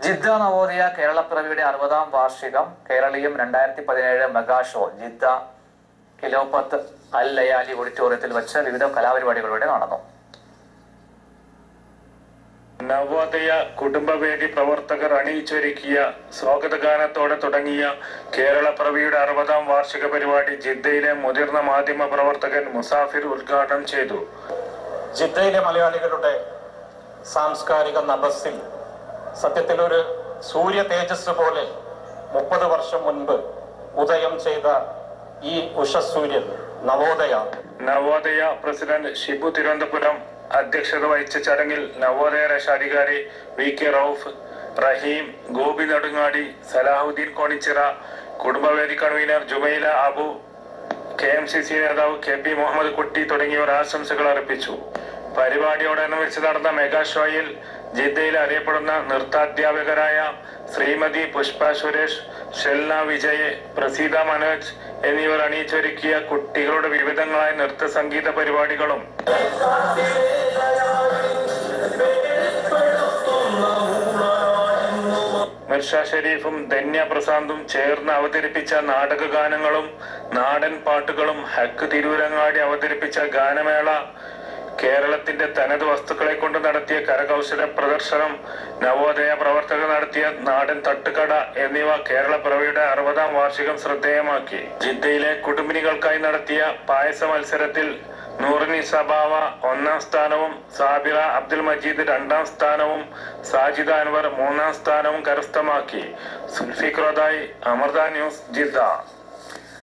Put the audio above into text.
Jeddah Navodaya കേരളപ്പിറവിയുടെ അറുപതാം വാർഷികം കേരളീയം രണ്ടായിരത്തി പതിനേഴ് മെഗാ ഷോ ജിദ്ദ കിലോപത്ത് അൽ ലയാലി ഓഡിറ്റോറിയത്തിൽ വെച്ച് വിവിധ കലാപരിപാടികളിലൂടെ നടന്നു നവോദയ കുടുംബവേദി പ്രവർത്തകർ അണിയിച്ചൊരുക്കിയ സ്വാഗതഗാനത്തോടെ തുടങ്ങിയ കേരളപ്പിറവിയുടെ അറുപതാം വാർഷിക പരിപാടി ജിദ്ദയിലെ മുതിർന്ന മാധ്യമ പ്രവർത്തകൻ മുസാഫിർ ഉദ്ഘാടനം ചെയ്തു ജിദ്ദയിലെ മലയാളികളുടെ സാംസ്കാരിക നഭസിൽ സത്യത്തിൽ ഒരു സൂര്യ തേജസ് പോലെ മുപ്പത് വർഷം മുൻപ് ഉദയം ചെയ്ത ഈ ഉഷസൂര്യൻ നവോദയ നവോദയ പ്രസിഡന്റ് ഷിബു തിരുവനന്തപുരം അധ്യക്ഷത വഹിച്ച ചടങ്ങിൽ നവോദയ രക്ഷാധികാരി വി കെ റൌഫ് റഹീം ഗോപി നെടുങ്ങാടി സലാഹുദ്ദീൻ കോണിച്ചിറ കുടുംബവേദി convener Jumaila Abu K M C C നേതാവ് കെ പി മുഹമ്മദ് കുട്ടി തുടങ്ങിയവർ ആശംസകൾ അർപ്പിച്ചു പരിപാടിയോടനുബന്ധിച്ച് നടന്ന മെഗാ ഷോയിൽ ജിദ്ദയിൽ അറിയപ്പെടുന്ന നൃത്താധ്യാപകരായ ശ്രീമതി പുഷ്പ സുരേഷ് ഷെൽന വിജയ് പ്രസീത മനോജ് എന്നിവർ അണിയിച്ചൊരുക്കിയ കുട്ടികളുടെ വിവിധങ്ങളായ നൃത്ത സംഗീത പരിപാടികളും മിർഷ ഷെരീഫും ധന്യ പ്രശാന്തും ചേർന്ന് അവതരിപ്പിച്ച നാടകഗാനങ്ങളും നാടൻ പാട്ടുകളും ഹക്ക് തിരൂരങ്ങാടി അവതരിപ്പിച്ച ഗാനമേള കേരളത്തിന്റെ തനത് വസ്തുക്കളെ കൊണ്ട് നടത്തിയ കരകൗശല പ്രദർശനം നവോദയ പ്രവർത്തകർ നടത്തിയ നാടൻ തട്ടുകട എന്നിവ കേരള പിറവിയുടെ അറുപതാം വാർഷികം ശ്രദ്ധേയമാക്കി ജിദ്ദയിലെ കുടുംബിനികൾക്കായി നടത്തിയ പായസ മത്സരത്തിൽ നൂറിനി സബാവ ഒന്നാം സ്ഥാനവും സാബിറ അബ്ദുൽ മജീദ് രണ്ടാം സ്ഥാനവും സാജിദ അൻവർ മൂന്നാം സ്ഥാനവും കരസ്ഥമാക്കി സുൽഫിഖ് റോദായി അമൃത ന്യൂസ് ജിദ്ദ